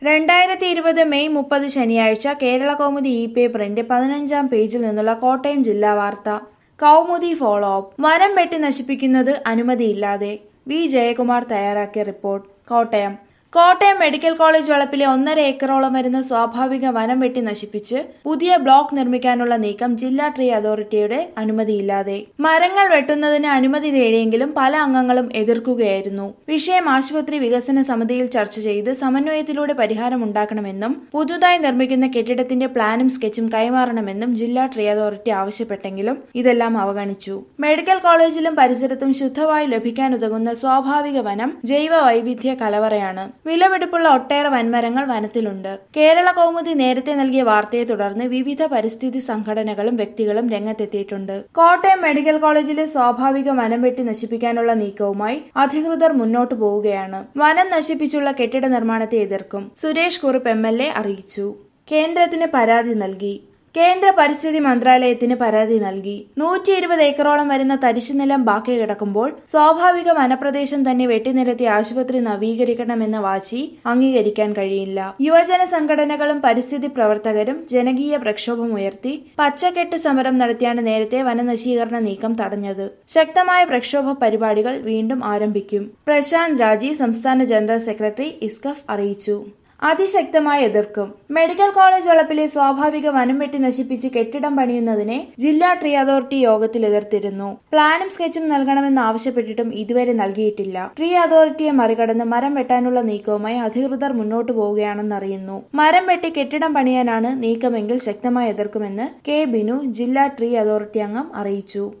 രണ്ടായിരത്തി ഇരുപത് മെയ് മുപ്പത് ശനിയാഴ്ച കേരള കൗമുദി ഇ പേപ്പറിന്റെ പതിനഞ്ചാം പേജിൽ നിന്നുള്ള കോട്ടയം ജില്ലാ വാർത്ത കൗമുദി ഫോളോ അപ്പ് വനം വെട്ടി നശിപ്പിക്കുന്നത് അനുമതിയില്ലാതെ വി ജയകുമാർ തയ്യാറാക്കിയ report Kottayam Kottayam medical college വളപ്പിലെ ഒന്നര ഏക്കറോളം വരുന്ന സ്വാഭാവിക വനം വെട്ടി നശിപ്പിച്ച് പുതിയ ബ്ലോക്ക് നിർമ്മിക്കാനുള്ള നീക്കം ജില്ലാ ട്രീ അതോറിറ്റിയുടെ അനുമതിയില്ലാതെ മരങ്ങൾ വെട്ടുന്നതിന് അനുമതി തേടിയെങ്കിലും പല അംഗങ്ങളും എതിർക്കുകയായിരുന്നു വിഷയം ആശുപത്രി വികസന സമിതിയിൽ ചർച്ച ചെയ്ത് സമന്വയത്തിലൂടെ പരിഹാരമുണ്ടാക്കണമെന്നും പുതുതായി നിർമ്മിക്കുന്ന കെട്ടിടത്തിന്റെ പ്ലാനും സ്കെച്ചും കൈമാറണമെന്നും ജില്ലാ ട്രീ അതോറിറ്റി ആവശ്യപ്പെട്ടെങ്കിലും ഇതെല്ലാം അവഗണിച്ചു മെഡിക്കൽ കോളേജിലും പരിസരത്തും ശുദ്ധവായു ലഭിക്കാനുതകുന്ന സ്വാഭാവിക വനം ജൈവ വൈവിധ്യ കലവറയാണ് വിലപിടിപ്പുള്ള ഒട്ടേറെ വൻമരങ്ങൾ വനത്തിലുണ്ട് കേരള കൗമുദി നേരത്തെ നൽകിയ വാർത്തയെ തുടർന്ന് വിവിധ പരിസ്ഥിതി സംഘടനകളും വ്യക്തികളും രംഗത്തെത്തിയിട്ടുണ്ട് കോട്ടയം മെഡിക്കൽ കോളേജിലെ സ്വാഭാവിക വനം വെട്ടി നശിപ്പിക്കാനുള്ള നീക്കവുമായി അധികൃതർ മുന്നോട്ടു പോവുകയാണ് വനം നശിപ്പിച്ചുള്ള കെട്ടിട നിർമ്മാണത്തെ എതിർക്കും സുരേഷ് കുറുപ്പ് എം അറിയിച്ചു കേന്ദ്രത്തിന് പരാതി നൽകി കേന്ദ്ര പരിസ്ഥിതി മന്ത്രാലയത്തിന് പരാതി നൽകി നൂറ്റി ഇരുപത് ഏക്കറോളം വരുന്ന തരിശുനിലം ബാക്കി കിടക്കുമ്പോൾ സ്വാഭാവിക വനപ്രദേശം തന്നെ വെട്ടിനിരത്തി ആശുപത്രി നവീകരിക്കണമെന്ന വാശി അംഗീകരിക്കാൻ കഴിയില്ല യുവജന സംഘടനകളും പരിസ്ഥിതി പ്രവർത്തകരും ജനകീയ പ്രക്ഷോഭമുയർത്തി പച്ചക്കെട്ട് സമരം നടത്തിയാണ് നേരത്തെ വനനശീകരണ നീക്കം തടഞ്ഞത് ശക്തമായ പ്രക്ഷോഭ പരിപാടികൾ വീണ്ടും ആരംഭിക്കും പ്രശാന്ത് രാജി സംസ്ഥാന ജനറൽ സെക്രട്ടറി ഇസ്കഫ് അറിയിച്ചു അതിശക്തമായി എതിർക്കും മെഡിക്കൽ കോളേജ് വളപ്പിലെ സ്വാഭാവിക വനം വെട്ടി നശിപ്പിച്ച് കെട്ടിടം പണിയുന്നതിനെ ജില്ലാ ട്രീ അതോറിറ്റി യോഗത്തിൽ എതിർത്തിരുന്നു പ്ലാനും സ്കെച്ചും നൽകണമെന്ന് ആവശ്യപ്പെട്ടിട്ടും ഇതുവരെ നൽകിയിട്ടില്ല ട്രീ അതോറിറ്റിയെ മറികടന്ന് മരം വെട്ടാനുള്ള നീക്കവുമായി അധികൃതർ മുന്നോട്ടു പോവുകയാണെന്നറിയുന്നു മരം വെട്ടി കെട്ടിടം പണിയാനാണ് നീക്കമെങ്കിൽ ശക്തമായി എതിർക്കുമെന്ന് കെ ബിനു ജില്ലാ ട്രീ അതോറിറ്റി അംഗം അറിയിച്ചു